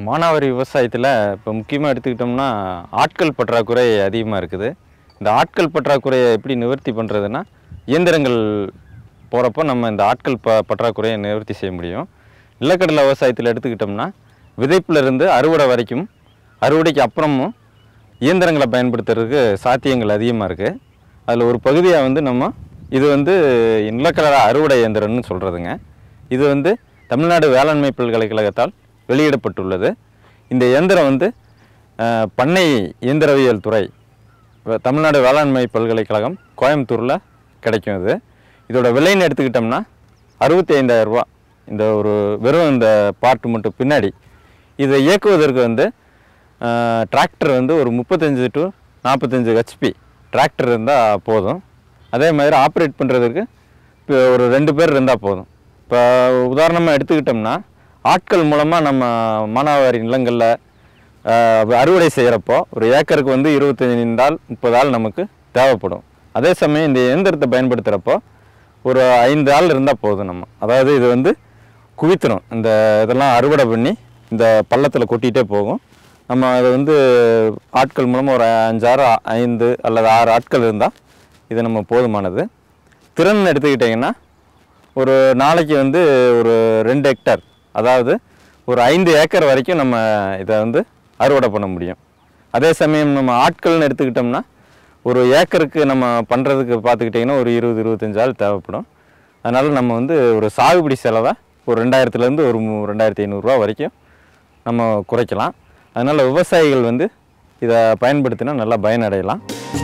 மானாவாரி விவசாயத்தில் இப்போ முக்கியமாக எடுத்துக்கிட்டோம்னா ஆட்கள் பற்றாக்குறை அதிகமாக இருக்குது இந்த ஆட்கள் பற்றாக்குறையை எப்படி நிவர்த்தி பண்ணுறதுன்னா இயந்திரங்கள் போகிறப்போ நம்ம இந்த ஆட்கள் ப பற்றாக்குறையை நிவர்த்தி செய்ய முடியும் நிலக்கடலை விவசாயத்தில் எடுத்துக்கிட்டோம்னா விதைப்புல இருந்து அறுவடை வரைக்கும் அறுவடைக்கு அப்புறமும் இயந்திரங்களை பயன்படுத்துறதுக்கு சாத்தியங்கள் அதிகமாக இருக்குது அதில் ஒரு பகுதியாக வந்து நம்ம இது வந்து நிலக்கடலை அறுவடை இயந்திரம்னு சொல்கிறதுங்க இது வந்து தமிழ்நாடு வேளாண்மை பல்கலைக்கழகத்தால் வெளியிடப்பட்டுள்ளது இந்த இயந்திரம் வந்து அஹ், பண்ணை இயந்திரவியல் துறை வ- தமிழ்நாடு வேளாண்மை பல்கலைக்கழகம் கோயம்புத்தூரில் கிடைக்கும் இது இதோட விலைன்னு எடுத்துக்கிட்டோம்னா அறுபத்தி ஐந்தாயிரம் ரூபா இந்த ஒரு வெறும் இந்த பார்ட் மட்டும் பின்னாடி இதை இயக்குவதற்கு வந்து டிராக்டர் வந்து ஒரு முப்பத்தஞ்சு டு நாற்பத்தஞ்சு ஹெச்பி டிராக்டர் இருந்தால் போதும் அதே மாதிரி ஆப்ரேட் பண்ணுறதுக்கு இப்போ ஒரு ரெண்டு பேர் இருந்தால் போதும் இப்போ உதாரணமாக எடுத்துக்கிட்டோம்னா ஆட்கள் மூலமாக நம்ம மானாவாரி நிலங்களில் ஆஹ் அறுவடை செய்கிறப்போ ஒரு ஏக்கருக்கு வந்து இருபத்தஞ்சு ஆள் முப்பது ஆள் நமக்கு தேவைப்படும் அதே சமயம் இந்த இயந்திரத்தை பயன்படுத்துகிறப்போ ஒரு ஐந்து ஆள் இருந்தால் போதும் நம்ம அதாவது இது வந்து குவித்துரும் இந்த இதெல்லாம் அறுவடை பண்ணி இந்த பள்ளத்தில் கொட்டிகிட்டே போகும் நம்ம அதை வந்து ஆட்கள் மூலமாக ஒரு அஞ்சாறு ஐந்து அல்லது ஆறு ஆட்கள் இருந்தால் இது நம்ம போதுமானது திறன் எடுத்துக்கிட்டிங்கன்னா ஒரு நாளைக்கு வந்து ஒரு ரெண்டு ஹெக்டர் அதாவது ஒரு ஐந்து ஏக்கர் வரைக்கும் நம்ம இதை வந்து அறுவடை பண்ண முடியும் அதே சமயம் நம்ம ஆட்கள்னு எடுத்துக்கிட்டோம்னா ஒரு ஏக்கருக்கு நம்ம பண்ணுறதுக்கு பார்த்துக்கிட்டிங்கன்னா ஒரு இருபது இருபத்தஞ்சு ஆள் தேவைப்படும் அதனால் நம்ம வந்து ஒரு சாகுபடி செலவை ஒரு ரெண்டாயிரத்துலேருந்து ஒரு மூ ரெண்டாயிரத்தி ஐநூறுரூவா வரைக்கும் நம்ம குறைக்கலாம் அதனால் விவசாயிகள் வந்து இதை பயன்படுத்தினா நல்லா பயனடையலாம்